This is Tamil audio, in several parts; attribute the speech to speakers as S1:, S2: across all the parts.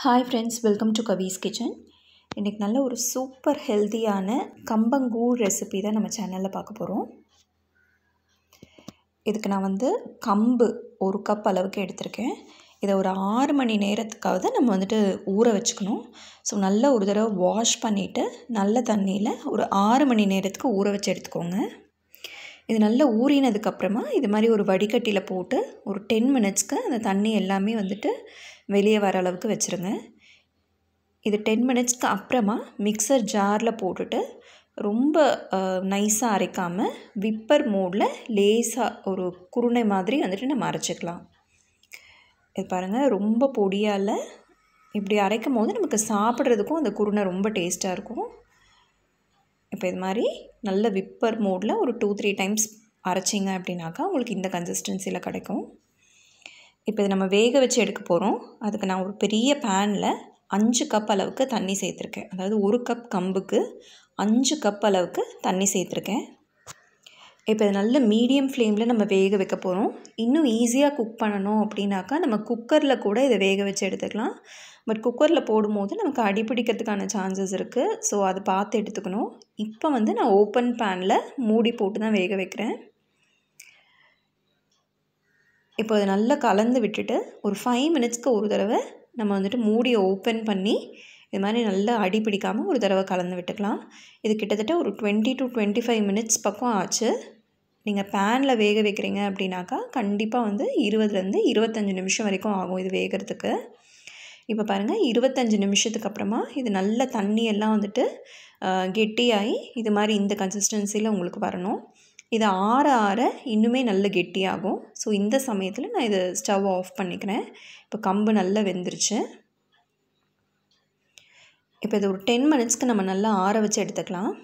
S1: hi friends welcome to Kavi's kitchen இன்றைக்கி நல்ல ஒரு சூப்பர் ஹெல்த்தியான கம்பங்கூழ் ரெசிபி தான் நம்ம சேனலில் பார்க்க போகிறோம் இதுக்கு நான் வந்து கம்பு ஒரு கப் அளவுக்கு எடுத்திருக்கேன் இதை ஒரு ஆறு மணி நேரத்துக்காவது நம்ம வந்துட்டு ஊற வச்சுக்கணும் ஸோ நல்ல ஒரு தடவை வாஷ் பண்ணிவிட்டு நல்ல தண்ணியில் ஒரு ஆறு மணி நேரத்துக்கு ஊற வச்சு எடுத்துக்கோங்க இது நல்லா ஊறினதுக்கப்புறமா இது மாதிரி ஒரு வடிகட்டியில் போட்டு ஒரு டென் மினிட்ஸ்க்கு அந்த தண்ணி எல்லாமே வந்துட்டு வெளியே வர அளவுக்கு வச்சுருங்க இது டென் மினிட்ஸ்க்கு அப்புறமா மிக்சர் ஜாரில் போட்டுட்டு ரொம்ப நைஸாக அரைக்காமல் விப்பர் மோடில் லேசாக ஒரு குருணை மாதிரி வந்துட்டு நம்ம அரைச்சிக்கலாம் இது பாருங்கள் ரொம்ப பொடியால் இப்படி அரைக்கும் போது நமக்கு சாப்பிட்றதுக்கும் அந்த குருணை ரொம்ப டேஸ்ட்டாக இருக்கும் இப்போ இது மாதிரி நல்ல விப்பர் மோடில் ஒரு டூ த்ரீ டைம்ஸ் அரைச்சிங்க அப்படின்னாக்கா உங்களுக்கு இந்த கன்சிஸ்டன்சியில் கிடைக்கும் இப்போ இதை நம்ம வேக வச்சு எடுக்க போகிறோம் அதுக்கு நான் ஒரு பெரிய பேனில் அஞ்சு கப் அளவுக்கு தண்ணி சேர்த்துருக்கேன் அதாவது ஒரு கப் கம்புக்கு அஞ்சு கப் அளவுக்கு தண்ணி சேர்த்துருக்கேன் இப்போ இது நல்ல மீடியம் ஃப்ளேமில் நம்ம வேக வைக்க போகிறோம் இன்னும் ஈஸியாக குக் பண்ணணும் அப்படின்னாக்கா நம்ம குக்கரில் கூட இதை வேக வச்சு எடுத்துக்கலாம் பட் குக்கரில் போடும்போது நமக்கு அடிப்பிடிக்கிறதுக்கான சான்சஸ் இருக்குது ஸோ அதை பார்த்து எடுத்துக்கணும் இப்போ வந்து நான் ஓப்பன் பேனில் மூடி போட்டு தான் வேக வைக்கிறேன் இப்போ அதை நல்லா கலந்து விட்டுட்டு ஒரு ஃபைவ் மினிட்ஸ்க்கு ஒரு தடவை நம்ம வந்துட்டு மூடியை ஓப்பன் பண்ணி இது மாதிரி நல்லா அடி பிடிக்காமல் ஒரு தடவை கலந்து விட்டுக்கலாம் இது கிட்டத்தட்ட ஒரு twenty to twenty five minutes பக்கம் ஆச்சு நீங்கள் பேனில் வேக வைக்கிறீங்க அப்படின்னாக்கா கண்டிப்பாக வந்து இருபதுலேருந்து இருபத்தஞ்சி நிமிஷம் வரைக்கும் ஆகும் இது வேகிறதுக்கு இப்போ பாருங்கள் இருபத்தஞ்சி நிமிஷத்துக்கு அப்புறமா இது நல்ல தண்ணியெல்லாம் வந்துட்டு கெட்டியாகி இது மாதிரி இந்த கன்சிஸ்டன்சியில் உங்களுக்கு வரணும் இது ஆற ஆற இன்னுமே நல்ல கெட்டியாகும் ஸோ இந்த சமயத்தில் நான் இதை ஸ்டவ் ஆஃப் பண்ணிக்கிறேன் இப்போ கம்பு நல்லா வெந்துருச்சு இப்போ இது ஒரு டென் மினிட்ஸ்க்கு நம்ம நல்லா ஆற வச்சு எடுத்துக்கலாம்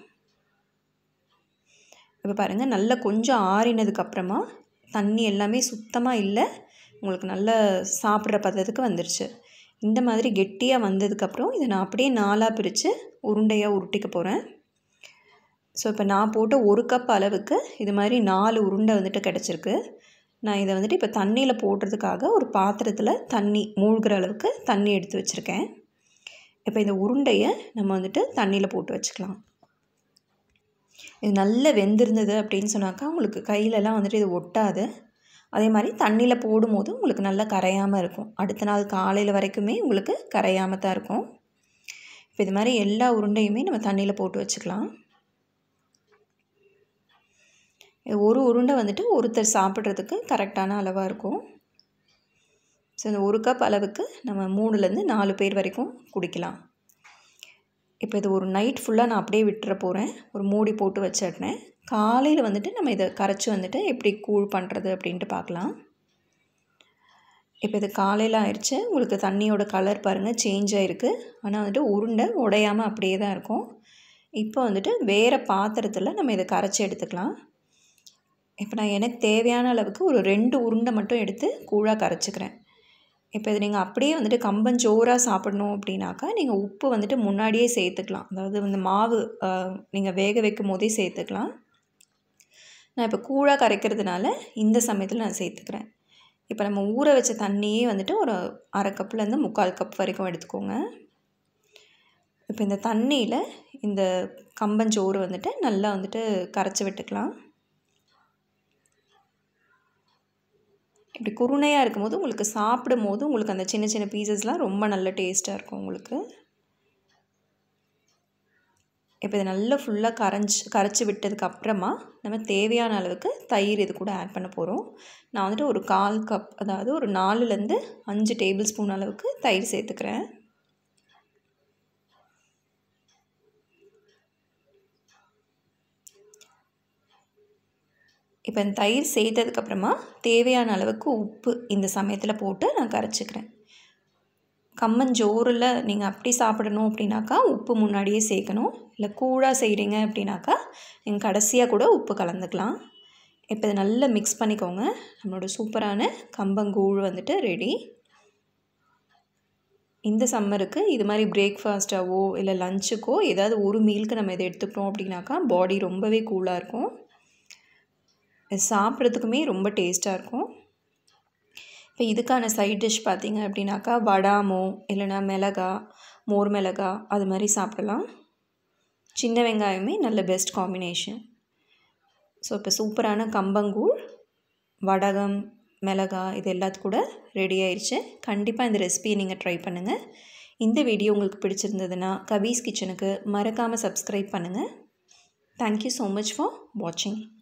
S1: இப்போ பாருங்கள் நல்லா கொஞ்சம் ஆறினதுக்கப்புறமா தண்ணி எல்லாமே சுத்தமாக இல்லை உங்களுக்கு நல்ல சாப்பிட்ற பதத்துக்கு வந்துருச்சு இந்த மாதிரி கெட்டியாக வந்ததுக்கப்புறம் இதை நான் அப்படியே நாலாக பிரித்து உருண்டையாக உருட்டிக்க போகிறேன் ஸோ இப்போ நான் போட்ட ஒரு கப் அளவுக்கு இது மாதிரி நாலு உருண்டை வந்துட்டு கிடச்சிருக்கு நான் இதை வந்துட்டு இப்போ தண்ணியில் போடுறதுக்காக ஒரு பாத்திரத்தில் தண்ணி மூழ்கிற அளவுக்கு தண்ணி எடுத்து வச்சுருக்கேன் இப்போ இந்த உருண்டையை நம்ம வந்துட்டு தண்ணியில் போட்டு வச்சுக்கலாம் இது நல்ல வெந்திருந்தது அப்படின்னு சொன்னாக்கா உங்களுக்கு கையிலலாம் வந்துட்டு இது ஒட்டாது அதே மாதிரி தண்ணியில் போடும்போது உங்களுக்கு நல்லா கரையாமல் இருக்கும் அடுத்த நாள் காலையில் வரைக்குமே உங்களுக்கு கரையாமல் தான் இருக்கும் இப்போ இது மாதிரி எல்லா உருண்டையுமே நம்ம தண்ணியில் போட்டு வச்சுக்கலாம் ஒரு உருண்டை வந்துட்டு ஒருத்தர் சாப்பிட்றதுக்கு கரெக்டான அளவாக இருக்கும் ஸோ இந்த ஒரு கப் அளவுக்கு நம்ம மூணுலேருந்து நாலு பேர் வரைக்கும் குடிக்கலாம் இப்போ இது ஒரு நைட் ஃபுல்லாக நான் அப்படியே விட்டுற போகிறேன் ஒரு மூடி போட்டு வச்சிடுறேன் காலையில் வந்துட்டு நம்ம இதை கரைச்சி வந்துட்டு எப்படி கூழ் பண்ணுறது அப்படின்ட்டு பார்க்கலாம் இப்போ இது காலையில் ஆயிடுச்சு உங்களுக்கு தண்ணியோட கலர் பாருங்கள் சேஞ்ச் ஆகிருக்கு ஆனால் வந்துட்டு உருண்டை உடையாமல் அப்படியே தான் இருக்கும் இப்போ வந்துட்டு வேறு பாத்திரத்தில் நம்ம இதை கரைச்சி எடுத்துக்கலாம் இப்போ நான் எனக்கு தேவையான அளவுக்கு ஒரு ரெண்டு உருண்டை மட்டும் எடுத்து கூழாக கரைச்சிக்கிறேன் இப்போ இது நீங்கள் அப்படியே வந்துட்டு கம்பஞ்சோறாக சாப்பிடணும் அப்படின்னாக்கா நீங்கள் உப்பு வந்துட்டு முன்னாடியே சேர்த்துக்கலாம் அதாவது இந்த மாவு நீங்கள் வேக வைக்கும் போதே சேர்த்துக்கலாம் நான் இப்போ கூழாக கரைக்கிறதுனால இந்த சமயத்தில் நான் சேர்த்துக்கிறேன் இப்போ நம்ம ஊற வச்ச தண்ணியே வந்துட்டு ஒரு அரை கப்லேருந்து முக்கால் கப் வரைக்கும் எடுத்துக்கோங்க இப்போ இந்த தண்ணியில் இந்த கம்பஞ்சோறு வந்துட்டு நல்லா வந்துட்டு கரைச்சி விட்டுக்கலாம் இப்படி குருணையாக இருக்கும்போது உங்களுக்கு சாப்பிடும் போது உங்களுக்கு அந்த சின்ன சின்ன பீசஸ்லாம் ரொம்ப நல்ல டேஸ்ட்டாக இருக்கும் உங்களுக்கு இப்போ இதை நல்லா ஃபுல்லாக கரைஞ்சி கரைச்சி விட்டதுக்கு அப்புறமா நம்ம தேவையான அளவுக்கு தயிர் இது கூட ஆட் பண்ண போகிறோம் நான் வந்துட்டு ஒரு கால் கப் அதாவது ஒரு நாலுலேருந்து அஞ்சு டேபிள் ஸ்பூன் அளவுக்கு தயிர் சேர்த்துக்கிறேன் இப்போ இந்த தயிர் சேர்த்ததுக்கப்புறமா தேவையான அளவுக்கு உப்பு இந்த சமயத்தில் போட்டு நான் கரைச்சிக்கிறேன் கம்மஞ்சோறில் நீங்கள் அப்படி சாப்பிடணும் அப்படின்னாக்கா உப்பு முன்னாடியே சேர்க்கணும் இல்லை கூழாக செய்கிறீங்க அப்படின்னாக்கா நீங்கள் கடைசியாக கூட உப்பு கலந்துக்கலாம் இப்போ இதை நல்லா மிக்ஸ் பண்ணிக்கோங்க நம்மளோட சூப்பரான கம்பங்கூழ் வந்துட்டு ரெடி இந்த சம்மருக்கு இது மாதிரி பிரேக்ஃபாஸ்ட்டாவோ இல்லை லஞ்சுக்கோ ஏதாவது ஒரு மீலுக்கு நம்ம இதை எடுத்துக்கிட்டோம் அப்படின்னாக்கா பாடி ரொம்பவே கூலாக இருக்கும் சாப்பிட்றதுக்குமே ரொம்ப டேஸ்ட்டாக இருக்கும் இப்போ இதுக்கான சைட் டிஷ் பார்த்திங்க அப்படின்னாக்கா வடாமோ இல்லைனா மிளகா மோர் மிளகா அது மாதிரி சாப்பிடலாம் சின்ன வெங்காயமே நல்ல பெஸ்ட் காம்பினேஷன் ஸோ இப்போ சூப்பரான கம்பங்கூழ் வடகம் மிளகா இது எல்லாத்து கூட ரெடி ஆயிடுச்சு கண்டிப்பாக இந்த ரெசிபியை நீங்கள் ட்ரை பண்ணுங்கள் இந்த வீடியோ உங்களுக்கு பிடிச்சிருந்ததுன்னா கபீஸ் கிச்சனுக்கு மறக்காமல் சப்ஸ்கிரைப் பண்ணுங்கள் தேங்க்யூ ஸோ மச் ஃபார் வாட்சிங்